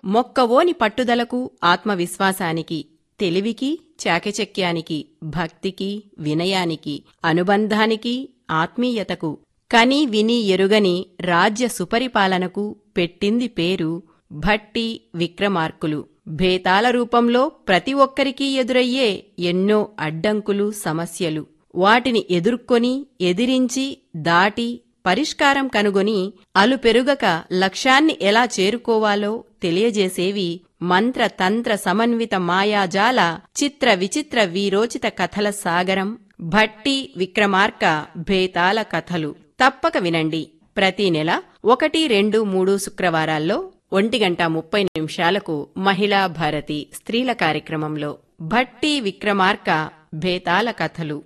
మొక్కవోని పట్టుదలకు ఆత్మవిశ్వాసానికి తెలివికి చాకచక్యానికి భక్తికి వినయానికి అనుబంధానికి ఆత్మీయతకు కని విని ఎరుగని రాజ్య సుపరిపాలనకు పెట్టింది పేరు భట్టి విక్రమార్కులు భేతాల రూపంలో ప్రతి ఒక్కరికీ ఎదురయ్యే ఎన్నో అడ్డంకులు సమస్యలు వాటిని ఎదుర్కొని ఎదిరించి దాటి పరిష్కారం కనుగొని అలుపెరుగక లక్ష్యాన్ని ఎలా చేరుకోవాలో తెలియజేసేవి మంత్ర తంత్ర సమన్విత మాయాజాల చిత్ర విచిత్ర వీరోచిత కథల సాగరం భట్టి విక్రమార్క భేతాల కథలు తప్పక వినండి ప్రతి నెల ఒకటి రెండు మూడు శుక్రవారాల్లో ఒంటి గంట ముప్పై నిమిషాలకు మహిళా భారతి స్త్రీల కార్యక్రమంలో భట్టి విక్రమార్క భేతాల కథలు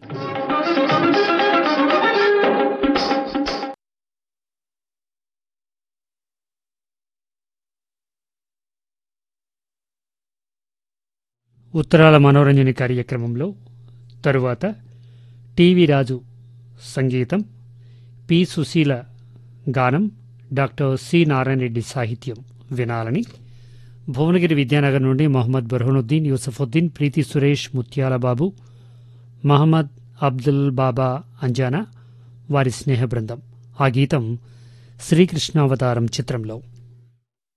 ఉత్తరాల మనోరంజన కార్యక్రమంలో తరువాత టీవీ రాజు సంగీతం పి సుశీల గానం డాక్టర్ సి నారాయణ రెడ్డి సాహిత్యం వినాలని భువనగిరి విద్యానగర్ నుండి మొహమ్మద్ బర్హనుద్దీన్ యూసఫుద్దీన్ ప్రీతి సురేష్ ముత్యాల బాబు మహమ్మద్ అబ్దుల్ బాబా అంజానా వారి స్నేహ బృందం ఆ గీతం శ్రీకృష్ణావతారం చిత్రంలో